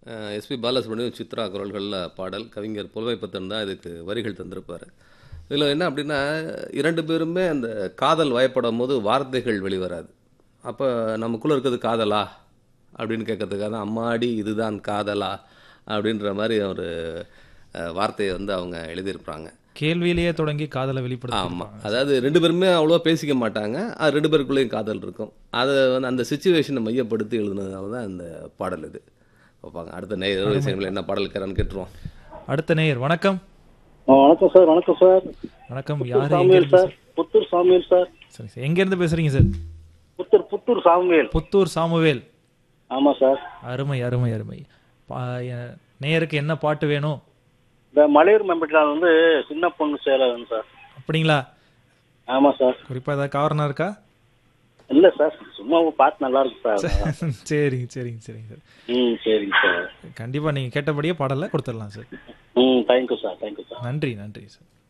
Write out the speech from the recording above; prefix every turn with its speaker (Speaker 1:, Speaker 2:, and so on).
Speaker 1: SP Balasubramaniam Chitra குரல்களில் பாடல் கவிஞர் புலமைப்பத்தன் தான் இதுக்கு வரிகள் தந்திருப்பார் இதில் என்ன அப்படின்னா இரண்டு பேருமே அந்த காதல் வயப்படும் போது வார்த்தைகள் வெளிவராது அப்போ நமக்குள்ளே இருக்கிறது காதலா அப்படின்னு கேட்கறதுக்காக தான் அம்மாடி இதுதான் காதலா அப்படின்ற மாதிரி ஒரு அஹ், வார்த்தையை வந்து அவங்க எழுதியிருப்பாங்க
Speaker 2: கேள்வியிலேயே தொடங்கி காதலை வெளிப்படுத்த
Speaker 1: ஆமாம் அதாவது ரெண்டு பேருமே அவ்வளோவா பேசிக்க மாட்டாங்க அது ரெண்டு பேருக்குள்ளேயும் காதல் இருக்கும் அதை வந்து அந்த சுச்சுவேஷனை மையப்படுத்தி எழுதுனதுனால தான் இந்த பாடல் இது பார்ப்பாங்க அடுத்த நேரம் விஷயங்கள் என்ன பாடல் இருக்கிறான்னு கேட்டுருவோம்
Speaker 2: அடுத்த நேயர் வணக்கம்
Speaker 3: ஆ, வணக்கம் சார் வணக்கம் சார்
Speaker 2: வணக்கம்
Speaker 3: புத்தூர்
Speaker 2: யாரு எங்க
Speaker 3: சாமியல்
Speaker 2: இருந்து
Speaker 3: சார் புத்தூர் சாமியல் சார்
Speaker 2: சரி சார் எங்க இருந்து பேசுறீங்க சார்
Speaker 3: புத்தூர் புத்தூர் சாமியல்
Speaker 2: புத்தூர் சாமுவேல்
Speaker 3: ஆமா சார்
Speaker 2: அருமை அருமை அருமை பா- எ- நேயருக்கு என்ன பாட்டு வேணும்
Speaker 3: இந்த மலையூர் மெம்பட்டில் வந்து சின்ன பொண்ணு சேலம் சார்
Speaker 2: அப்படிங்களா
Speaker 3: ஆமா சார்
Speaker 2: குறிப்பா ஏதாவது காரணம் இருக்கா
Speaker 3: இல்ல சார் சும்மா ஒரு பாட்டு நல்லா இருக்கு சார்
Speaker 2: சரிங்க சரிங்க சரிங்க சார்
Speaker 3: ம் சரிங்க சார்
Speaker 2: கண்டிப்பா நீங்க கேட்டபடியே பாடலை கொடுத்துடலாம் சார்
Speaker 3: ம் தேங்க்யூ சார் தேங்க்யூ சார்
Speaker 2: நன்றி நன்றி சார்